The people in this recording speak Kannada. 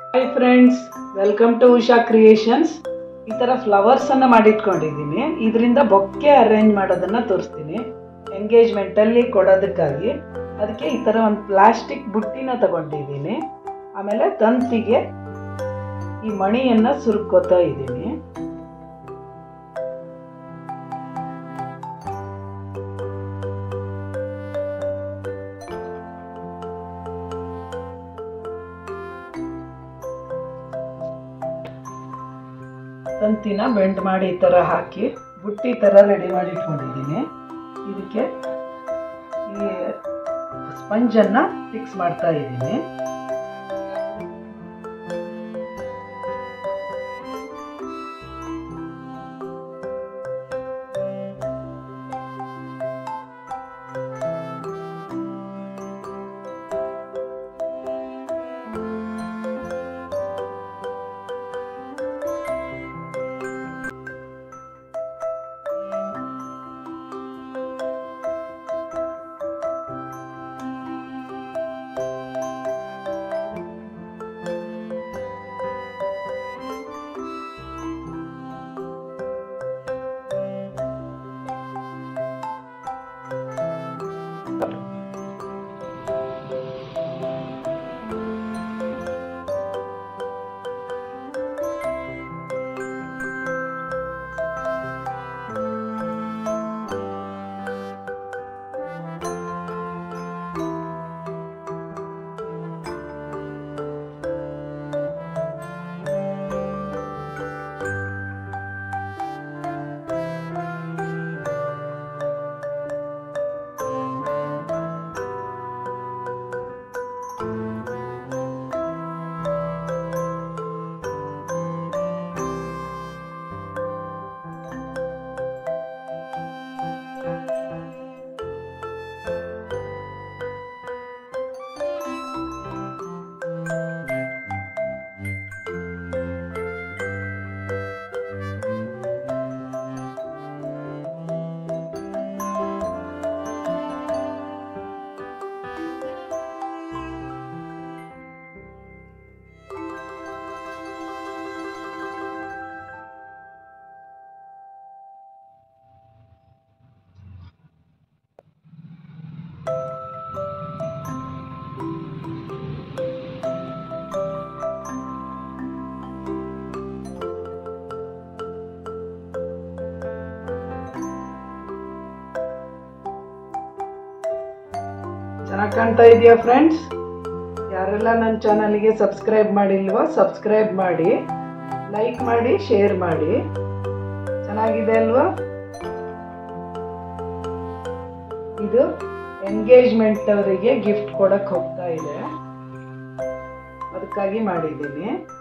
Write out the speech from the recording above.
hi friends welcome to Usha creations ಈ ಥರ ಫ್ಲವರ್ಸನ್ನು ಮಾಡಿಟ್ಕೊಂಡಿದ್ದೀನಿ ಇದರಿಂದ ಬೊಕ್ಕೆ ಅರೇಂಜ್ ಮಾಡೋದನ್ನು ತೋರಿಸ್ತೀನಿ ಎಂಗೇಜ್ಮೆಂಟಲ್ಲಿ ಕೊಡೋದಕ್ಕಾಗಿ ಅದಕ್ಕೆ ಈ ಥರ ಒಂದು ಪ್ಲಾಸ್ಟಿಕ್ ಬುಟ್ಟಿನ ತಗೊಂಡಿದ್ದೀನಿ ಆಮೇಲೆ ತಂತಿಗೆ ಈ ಮಣಿಯನ್ನು ಸುರುಕೋತಾ ಇದ್ದೀನಿ ತಂತಿನ ಬೆಂಡ್ ಮಾಡಿ ಈ ಥರ ಹಾಕಿ ಬುಟ್ಟಿ ಥರ ರೆಡಿ ಮಾಡಿ ಇಟ್ಕೊಂಡಿದ್ದೀನಿ ಇದಕ್ಕೆ ಈ ಸ್ಪಂಜನ್ನು ಫಿಕ್ಸ್ ಮಾಡ್ತಾ ಇದ್ದೀನಿ ಚೆನ್ನಾಗಿ ಕಾಣ್ತಾ ಇದೆಯಾ ಫ್ರೆಂಡ್ಸ್ ಯಾರೆಲ್ಲ ನನ್ನ ಚಾನಲ್ಗೆ ಸಬ್ಸ್ಕ್ರೈಬ್ ಮಾಡಿಲ್ವೋ ಸಬ್ಸ್ಕ್ರೈಬ್ ಮಾಡಿ ಲೈಕ್ ಮಾಡಿ ಶೇರ್ ಮಾಡಿ ಚೆನ್ನಾಗಿದೆ ಅಲ್ವಾ ಇದು ಎಂಗೇಜ್ಮೆಂಟ್ ಅವರಿಗೆ ಗಿಫ್ಟ್ ಕೊಡಕ್ಕೆ ಹೋಗ್ತಾ ಇದೆ ಅದಕ್ಕಾಗಿ ಮಾಡಿದ್ದೀನಿ